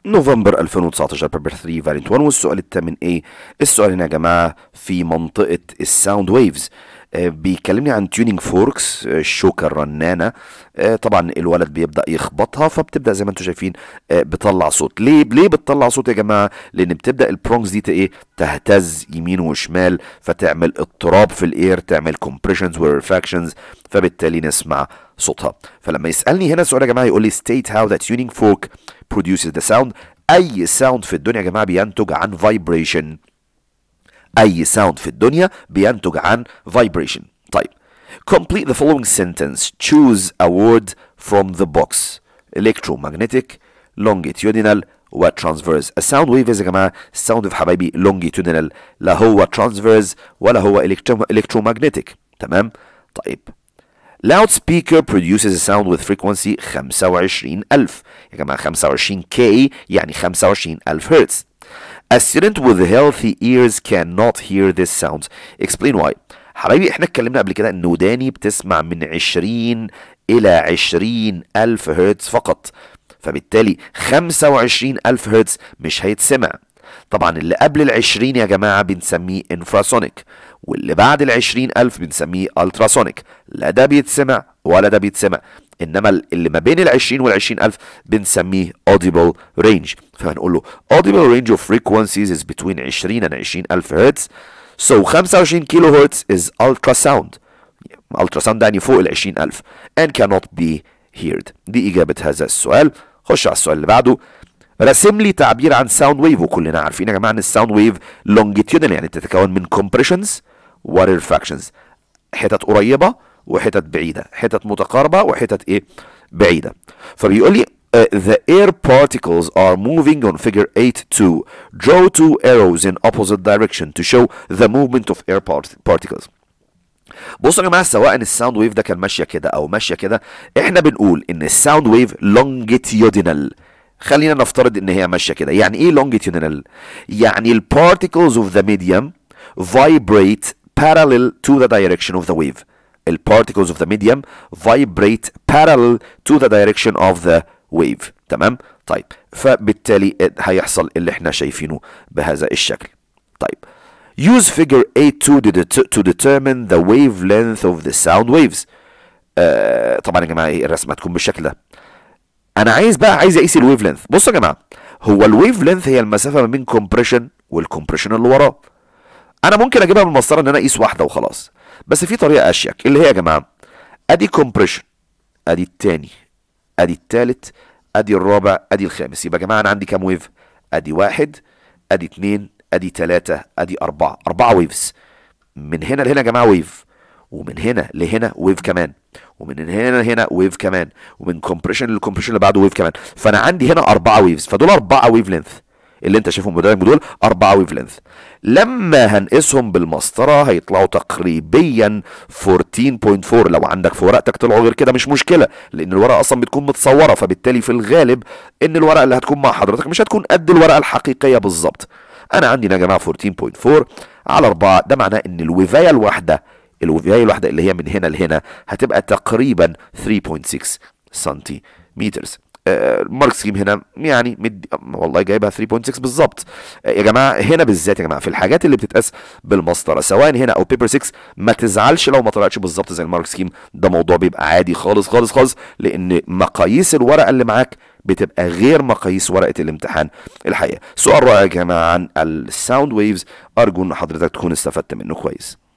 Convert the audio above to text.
نوفمبر 2019 بيبر 3 فارينت 1 والسؤال الثامن ايه السؤال هنا يا جماعه في منطقه الساوند ويفز آه، بيكلمني عن تيونينج فوركس آه، الشوكه الرنانه آه، طبعا الولد بيبدا يخبطها فبتبدا زي ما انتم شايفين آه، بتطلع صوت ليه ليه بتطلع صوت يا جماعه لان بتبدا البرونكس دي ت- ايه تهتز يمين وشمال فتعمل اضطراب في الاير تعمل كومبريشنز وريفاكشنز فبالتالي نسمع صوتها فلما يسالني هنا سؤال يا جماعه يقول لي state how the tuning fork produces the sound اي ساوند في الدنيا يا جماعه بينتج عن vibration اي ساوند في الدنيا بينتج عن vibration طيب complete the following sentence choose a word from the box electromagnetic longitudinal و transverse الساوند ويف يا جماعه الساوند ويف حبايبي longitudinal لا هو transverse ولا هو electro- electromagnetic تمام طيب Loudspeaker produces a sound with frequency 25000 يا جماعة 25K يعني 25000 هرتز A student with healthy ears cannot hear this sound Explain why حبايبي احنا اتكلمنا قبل كده ان وداني بتسمع من 20 الى 20 الف هرتز فقط فبالتالي 25 الف هرتز مش هيتسمع طبعا اللي قبل ال 20 يا جماعة بنسميه انفراسونيك واللي بعد ال 20 ألف بنسميه التراسونيك لا ده بيتسمع ولا ده بيتسمع انما اللي ما بين ال 20 وال 20 ألف بنسميه audible range فهنقول له audible range of frequencies is between 20 and 20 ألف هرتز so 25 كيلو هرتز is ultrasound ultrasound ده يعني فوق ال 20 ألف and cannot be heard دي إجابة هذا السؤال خش على السؤال اللي بعده رسم لي تعبير عن ساوند ويف وكلنا عارفين يا جماعه ان الساوند ويف لونجيتيودنال يعني تتكون من كومبريشنز وريفراكشنز حتت قريبه وحتت بعيده حتت متقاربه وحتت ايه بعيده فبيقول لي uh, the air particles are moving on figure 8 draw two arrows in opposite direction to show the movement of air part- particles بصوا يا جماعه سواء الساوند ويف ده كان ماشيه كده او ماشيه كده احنا بنقول ان الساوند ويف لونجيتيودينال خلينا نفترض ان هي ماشيه كده يعني ايه longitudinal يعني ال particles of the medium vibrate parallel to the direction of the wave ال particles of the medium vibrate parallel to the direction of the wave تمام طيب فبالتالي هيحصل اللي احنا شايفينه بهذا الشكل طيب use figure 8 to, det- to determine the wavelength of the sound waves آه طبعا يا جماعه إيه الرسمه هتكون بالشكل ده انا عايز بقى عايز اقيس الويف لينث بصوا يا جماعه هو الويف لينث هي المسافه ما بين كومبريشن والكومبريشن اللي وراه انا ممكن اجيبها من المسطره ان انا اقيس واحده وخلاص بس في طريقه اشيك اللي هي يا جماعه ادي كومبريشن ادي التاني ادي التالت ادي الرابع ادي الخامس يبقى يا جماعه انا عندي كام ويف ادي واحد ادي اتنين ادي تلاتة ادي اربعة اربعة ويفز من هنا لهنا يا جماعه ويف ومن هنا لهنا ويف كمان ومن هنا لهنا ويف كمان ومن كومبريشن للكومبريشن اللي بعده ويف كمان فانا عندي هنا اربعه ويفز فدول اربعه ويف لينث اللي انت شايفهم قدامك دول اربعه ويف لينث لما هنقيسهم بالمسطره هيطلعوا تقريبا 14.4 لو عندك في ورقتك طلعوا غير كده مش مشكله لان الورقه اصلا بتكون متصوره فبالتالي في الغالب ان الورقه اللي هتكون مع حضرتك مش هتكون قد الورقه الحقيقيه بالظبط انا عندي هنا يا جماعه 14.4 على 4 ده معناه ان الوفايه الواحده الوفايه الواحده اللي هي من هنا لهنا هتبقى تقريبا 3.6 سنتيمترز آه، المارك سكيم هنا يعني مد... والله جايبها 3.6 بالظبط آه، يا جماعه هنا بالذات يا جماعه في الحاجات اللي بتتقاس بالمسطره سواء هنا او بيبر 6 ما تزعلش لو ما طلعتش بالظبط زي المارك سكيم ده موضوع بيبقى عادي خالص خالص خالص لان مقاييس الورقه اللي معاك بتبقى غير مقاييس ورقه الامتحان الحقيقه سؤال رائع يا جماعه عن الساوند ويفز ارجو ان حضرتك تكون استفدت منه كويس